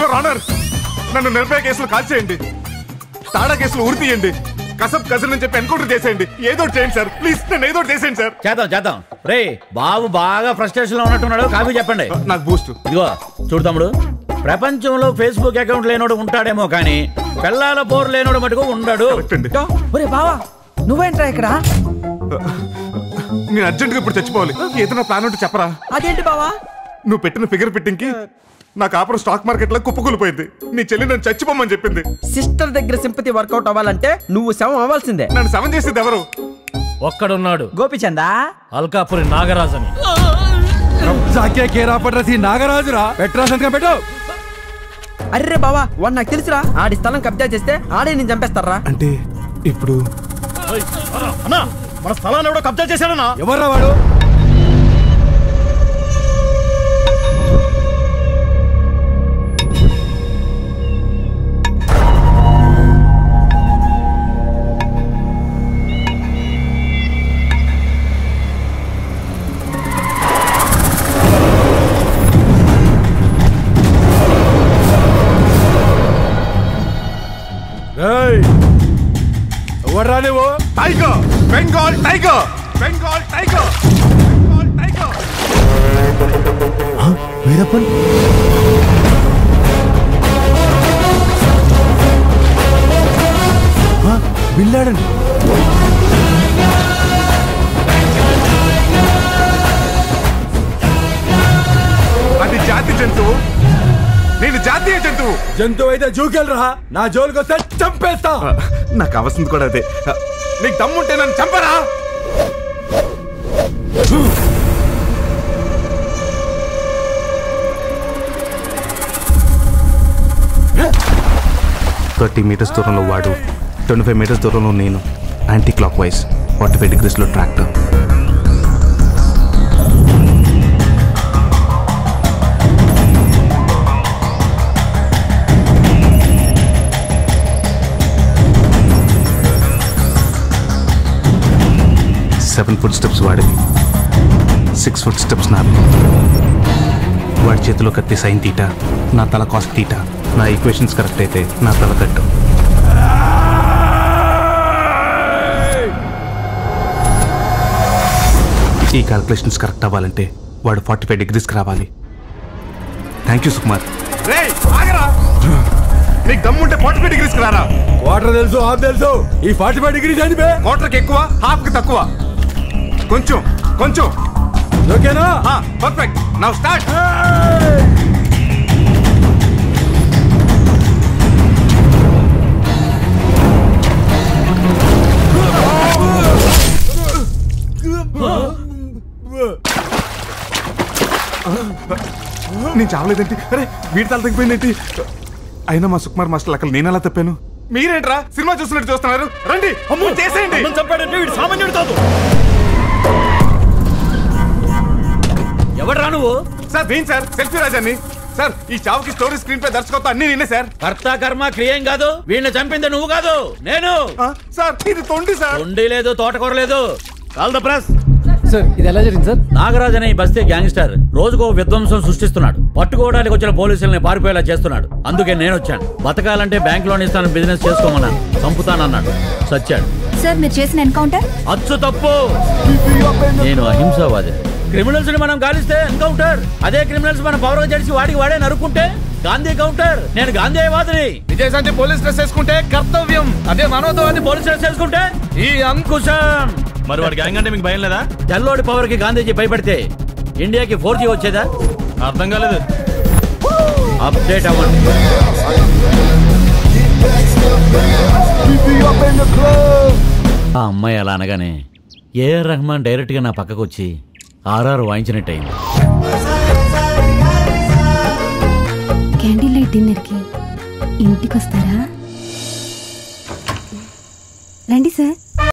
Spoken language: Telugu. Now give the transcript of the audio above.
యువర్ ఆనర్ నన్ను నిర్భయ కేసులు కాల్ చేయండి తాడా కేసులు ఉరి తీయండి కసబ్ కజన్ అని చెప్పి ఎన్కౌంటర్ చేసేయండి ఏదో ఒకటి చేయండి సార్ ప్లీజ్ నన్ను ఏదో ఒకటి చేసేయండి సార్ చేద్దాం చేద్దాం రే బాబు బాగా ఫ్రస్ట్రేషన్ లో ఉన్నట్టున్నాడు కాఫీ చెప్పండి నాకు బూస్ట్ ఇదిగో చూడు తమ్ముడు ప్రపంచంలో ఫేస్బుక్ అకౌంట్ లేనోడు ఉంటాడేమో కానీ పెళ్ళాల పోరు లేనోడు మటుకు ఉండడు కరెక్ట్ అండి ఒరే బావా నువ్వేంట్రా ఇక్కడ నేను అర్జెంట్గా ఇప్పుడు చచ్చిపోవాలి ఏదైనా ప్లాన్ ఉంటే చెప్పరా అదేంటి బావా నువ్వు పెట్టిన ఫిగర్ ఫిట్టింగ్ కి నా కాపురం స్టాక్ మార్కెట్ లో కుప్పకూలిపోయింది నీ చెల్లి నన్ను చచ్చిపోమని చెప్పింది సిస్టర్ దగ్గర సింపతి వర్కౌట్ అవ్వాలంటే నువ్వు శవం అవ్వాల్సిందే నన్ను సెవెన్ చేసేది ఎవరు ఒక్కడున్నాడు గోపిచందా అల్కాపురి నాగరాజ్ అని జాకే కేరా పడ్రసి నాగరాజురా పెట్రా సంతకం పెట్టు అర్రే బావా వాడు నాకు తెలుసురా ఆడి స్థలం కబ్జా చేస్తే ఆడే నేను చంపేస్తారా అంటే ఇప్పుడు అన్నా మన స్థలాన్ని ఎవడో కబ్జా చేశాడన్నా ఎవర్రా వాడు ఏయ్, ఎవర్రా నువ్వు tiger Bengal tiger Bengal tiger Bengal tiger Veerappan bin Laden అది జాతి జంతువు నేను జాతీయ జంతువు జంతువు అయితే జూకెళ్ళరా నా జోలికి వస్తే చంపేస్తా నాకు కావాల్సింది కూడా అదే నీకు దమ్ముంటే నన్ను చంపరా థర్టీ మీటర్స్ దూరంలో వాడు ట్వంటీ ఫైవ్ మీటర్స్ దూరంలో నేను anti clockwise forty five డిగ్రీస్లో ట్రాక్టర్ సెవెన్ ఫుట్ స్టెప్స్ వాడివి సిక్స్ ఫుట్ స్టెప్స్ నావి వాడి చేతిలో కత్తి సైన్ తీటా నా తల కాస్ట్ తీటా నా ఈక్వేషన్స్ కరెక్ట్ అయితే నా తల కట్టు ఈ క్యాల్కులేషన్స్ కరెక్ట్ అవ్వాలంటే వాడు ఫార్టీ ఫైవ్ డిగ్రీస్కి రావాలి థ్యాంక్ యూ సుకుమార్ నీకు దమ్ముంటే ఫార్టీ ఫైవ్ డిగ్రీస్కి రారా వాటర్ తెలుసు హాఫ్ తెలుసు ఈ ఫార్టీ ఫైవ్ డిగ్రీ చనిపే క్వార్టర్కి ఎక్కువ హాఫ్కి తక్కువ కొంచెం కొంచెం ఓకేనా పర్ఫెక్ట్ నౌ స్టార్ట్ నేను చావలేదేంటి అరే వీడి తల తగ్గిపోయిందేంటి అయినా మా సుకుమార్ మాస్టర్ లెక్కలు నేను ఎలా తప్పాను మీరేంట్రా సినిమా చూస్తున్నట్టు చూస్తున్నారు రండి అమ్మో చేసేయండి అమ్మని చంపాడంటే వీడు సామాన్యుడు కాదు ఎవడ్రా నువ్వు సార్ నేను సార్ సెల్ఫీ రాజాని సార్ ఈ చావుకి స్టోరీ స్క్రీన్ పై దర్శకత్వం అన్ని నేనే సార్ కర్త కర్మ క్రియేం కాదు వీళ్ళని చంపింది నువ్వు కాదు నేను ఆ, సార్ ఇది తొండి సార్ ఉండి లేదు తోటకూర లేదు కాల్ ద ప్రెస్ సార్ ఇది ఎలా జరిగింది సార్ నాగరాజ్ అనే ఈ బస్తీ గ్యాంగ్స్టర్ రోజుకో విధ్వంసం సృష్టిస్తున్నాడు పట్టుకోవడానికి వచ్చిన పోలీసుల్ని పారిపోయేలా చేస్తున్నాడు అందుకే నేను వచ్చాను బతకాలంటే బ్యాంక్ లోన్ ఇస్తాను బిజినెస్ చేసుకోమన్నాను చంపుతానన్నాడు సచ్చాడు సార్ మీరు చేసిన ఎన్కౌంటర్ అచ్చు తప్పు నేను అహింసావాది క్రిమినల్స్ ని మనం గాలిస్తే ఎన్కౌంటర్ అదే క్రిమినల్స్ మన పవర్ జడిసి వాడికి వాడే నరుక్కుంటే గాంధీ కౌంటర్ నేను గాంధీవాదిని విజయశాంతి పోలీస్ డ్రెస్ వేసుకుంటే కర్తవ్యం అదే మనోదవాది పోలీస్ డ్రెస్ వేసుకుంటే ఈ అంకుశం మరి వాడి గ్యాంగ్ అంటే మీకు భయం లేదా తెల్లోడి పవర్ కి గాంధీజీ భయపడితే ఇండియాకి ఫోర్ జీ వచ్చేదా అర్థం కాలేదు అప్డేట్ అవ్వండి ఆ అమ్మాయి అలా అనగానే ఏఆర్ రెహమాన్ డైరెక్ట్ గా నా పక్కకు వచ్చి ఆర్ఆర్ వాయించినట్టు అయింది క్యాండిల్ లైట్ డిన్నర్ కి ఇంటికి వస్తారా రండి సార్